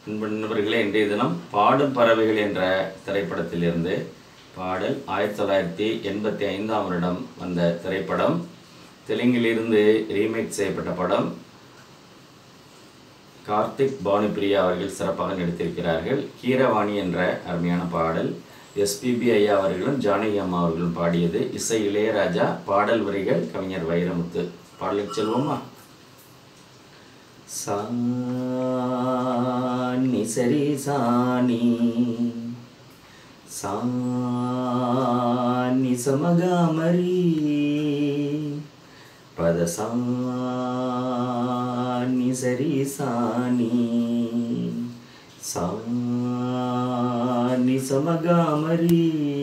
நண்பர்களே இன்றைய தினம் பாடும் பறவைகள் என்ற திரைப்படத்திலிருந்து பாடல் ஆயிரத்தி தொள்ளாயிரத்தி எண்பத்தி ஐந்தாம் வருடம் வந்த திரைப்படம் தெலுங்கிலிருந்து ரீமேக் செய்யப்பட்ட படம் கார்த்திக் பானுபிரியா அவர்கள் சிறப்பாக நடித்திருக்கிறார்கள் கீரவாணி என்ற அருமையான பாடல் எஸ்பிபி ஐயா அவர்களும் ஜானகி அம்மா அவர்களும் பாடியது இசை இளையராஜா பாடல் வரிகள் கவிஞர் வைரமுத்து பாடலுக்கு செல்வோமா சாணி சரி சாணி சாணி சமகாமரி பத சாணி சரி சாணி சாணி சமகாமரி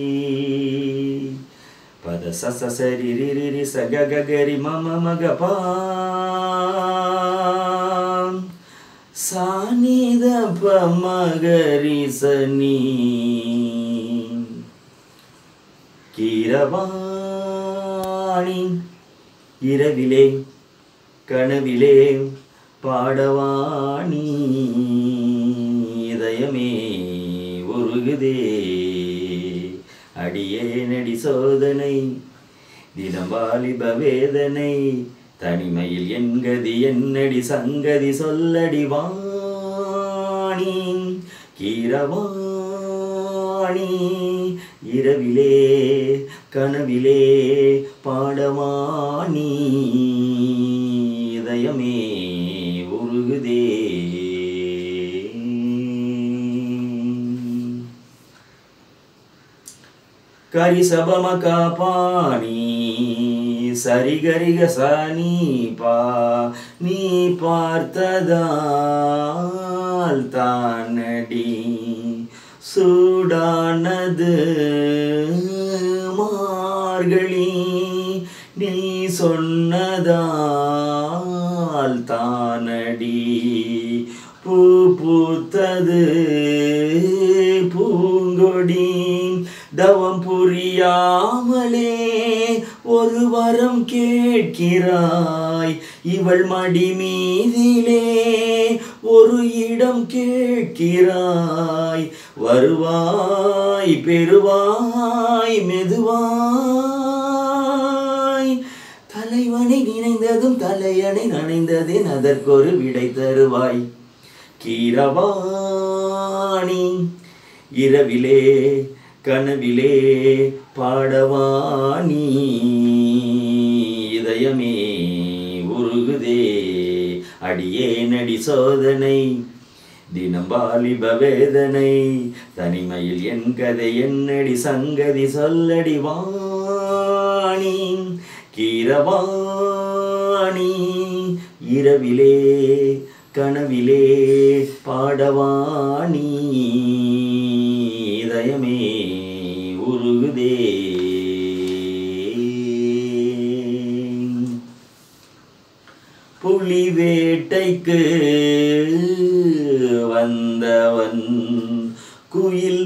పద స స స రి రి రి రి స గ గ గ రి మ మ మ గ ప సా ని ద ప మ గ రి స ని கீரவாணி இரவிலே கனவிலே பாடவாணி இதயமே உருகுதே அடியே நடி சோதனை தினம் வாலிப வேதனை தனிமையில் என்கதி என்னடி சங்கதி சொல்லடி வாணி கீரவாணி இரவிலே கனவிலே பாடவாணி இதயமே உருகுதே கரிசபம காபாணி சரிகரிக சனி பா நீ பார்த்ததால் தானடி சூடானது மார்கழி நீ சொன்னதால் தானடி பூ பூத்தது பூங்கொடி தவம் புரியாமலே ஒரு வரம் கேட்கிறாய் இவள் மடி மீதிலே ஒரு இடம் கேட்கிறாய் வருவாய் பெறுவாய் மெதுவாய் தலைவனை நினைந்ததும் தலையணை நனைந்ததேன் அதற்கொரு விடை தருவாய் கீரவாணி இரவிலே கனவிலே பாடவாணி இதயமே உருகுதே அடியே நடி சோதனை தினம் வாலிப வேதனை தனிமையில் என் கதை என்னடி சங்கதி சொல்லடி வாணி கீரவாணி இரவிலே கனவிலே பாடவாணி இதயமே உருகுதே புலி வேட்டைக்கு வந்தவன் குயில்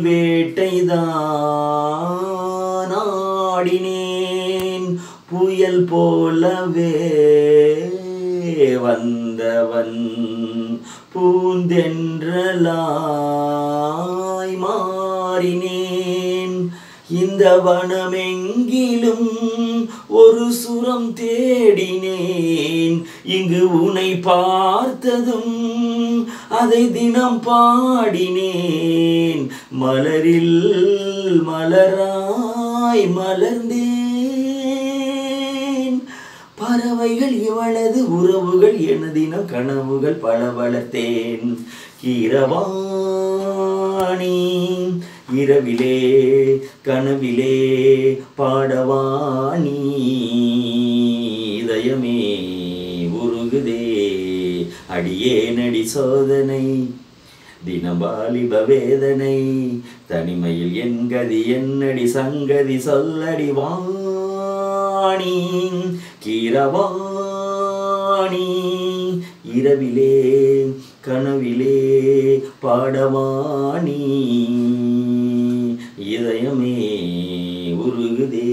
வேட்டைதான் ஆடினேன் புயல் போலவே வந்தவன் பூந்தென்றலாய் மாறினேன் இந்த வனமெங்கிலும் ஒரு சுரம் தேடினேன் இங்கு உனை பார்த்ததும் அதை தினம் பாடினேன் மலரில் மலராய் மலர்ந்தேன் பறவைகள் இவளது உறவுகள் எனதினம் கனவுகள் பல வளர்த்தேன் கீரவாணி இரவிலே கனவிலே பாடவாணி இதயமே உருகுதே அடியே நடி சோதனை தினம் வாலிப வேதனை தனிமையில் என் கதி என்னடி சங்கதி சொல்லடி வாணி கீரவாணி இரவிலே கனவிலே பாடவாணி இதயமே உருகுதே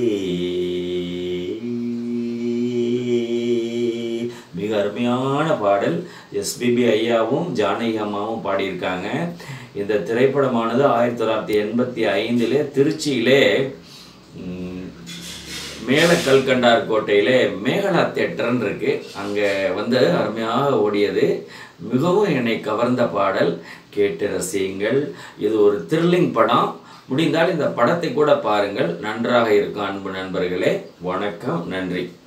மிக அருமையான பாடல் எஸ்பிபி ஐயாவும் ஜானகி அம்மாவும் பாடியிருக்காங்க இந்த திரைப்படமானது ஆயிரத்தி தொள்ளாயிரத்தி எண்பத்தி ஐந்திலே திருச்சியிலே ம், மேல கல்கண்டார் கோட்டையிலே மேகலா தேட்டர்னு இருக்கு அங்கே வந்து அருமையாக ஓடியது மிகவும் என்னை கவர்ந்த பாடல் கேட்டு ரசியுங்கள் இது ஒரு த்ரில்லிங் படம் முடிந்தால் இந்த படத்தை கூட பாருங்கள் நன்றாக இருக்கும் அன்பு நண்பர்களே வணக்கம் நன்றி